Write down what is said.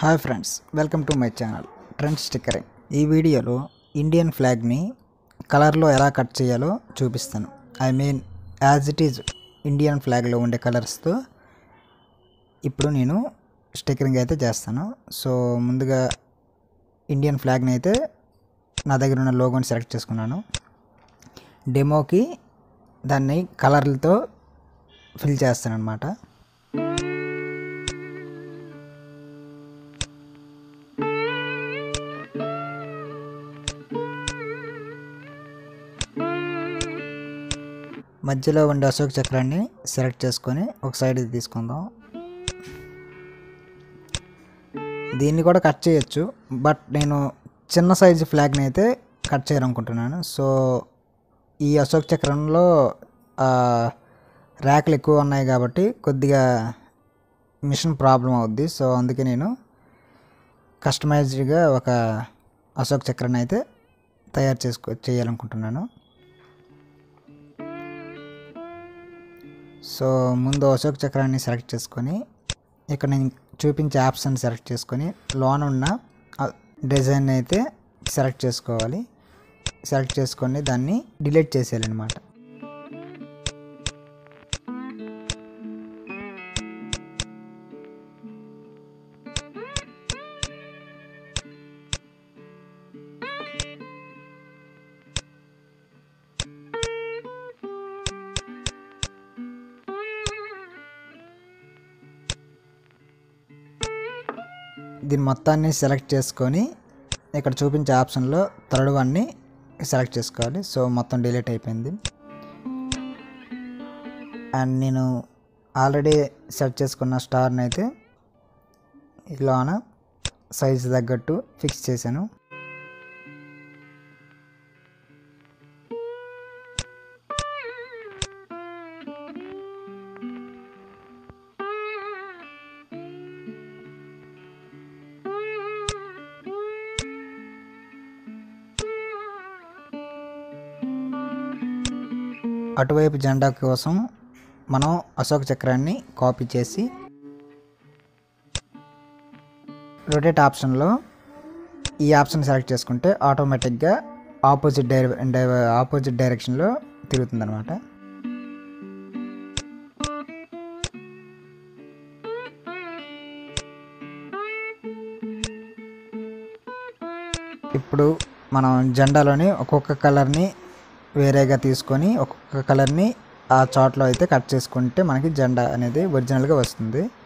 hi friends welcome to my channel trend stickering ఈ వీడియోలో Indian ఫ్లాగ్ని కలర్లో ఎలా కట్ చేయాలో చూపిస్తాను I mean as it is Indian ఫ్లాగ్లో ఉండే కలర్స్తో ఇప్పుడు నేను స్టిక్కరింగ్ అయితే చేస్తాను సో ముందుగా ఇండియన్ ఫ్లాగ్ని అయితే నా దగ్గర ఉన్న లోగోని సెలెక్ట్ చేసుకున్నాను డెమోకి దాన్ని కలర్లతో ఫిల్ చేస్తాను అనమాట మధ్యలో ఉండే అశోక్ చక్రాన్ని సెలెక్ట్ చేసుకొని ఒక సైడ్ తీసుకుందాం దీన్ని కూడా కట్ చేయొచ్చు బట్ నేను చిన్న సైజు ఫ్లాగ్ని అయితే కట్ చేయాలనుకుంటున్నాను సో ఈ అశోక్ చక్రంలో ర్యాకులు ఎక్కువ ఉన్నాయి కాబట్టి కొద్దిగా మిషన్ ప్రాబ్లం అవుద్ది సో అందుకే నేను కస్టమైజ్డ్గా ఒక అశోక్ చక్రాన్ని అయితే తయారు చేసుకో చేయాలనుకుంటున్నాను సో ముందు అశోక్ చక్రాన్ని సెలెక్ట్ చేసుకొని ఇక్కడ నేను చూపించే ఆప్షన్ సెలెక్ట్ చేసుకొని లోన్ ఉన్న డిజైన్ అయితే సెలెక్ట్ చేసుకోవాలి సెలెక్ట్ చేసుకొని దాన్ని డిలీట్ చేసేయాలన్నమాట దీని మొత్తాన్ని సెలెక్ట్ చేసుకొని ఇక్కడ చూపించే ఆప్షన్లో థర్డ్ వన్ని సెలెక్ట్ చేసుకోవాలి సో మొత్తం డిలీట్ అయిపోయింది అండ్ నేను ఆల్రెడీ సెట్ చేసుకున్న స్టార్ని అయితే ఇలాన సైజ్ తగ్గట్టు ఫిక్స్ చేశాను అటువైపు జెండా కోసం మనం అశోక్ చక్రాన్ని కాపీ చేసి రొటేట్ ఆప్షన్లో ఈ ఆప్షన్ సెలెక్ట్ చేసుకుంటే ఆటోమేటిక్గా ఆపోజిట్ డైర ఆపోజిట్ డైరెక్షన్లో తిరుగుతుంది అనమాట ఇప్పుడు మనం జెండాలోని ఒక్కొక్క కలర్ని వేరేగా తీసుకొని ఒక్కొక్క కలర్ని ఆ చాట్లో అయితే కట్ చేసుకుంటే మనకి జెండా అనేది ఒరిజినల్గా వస్తుంది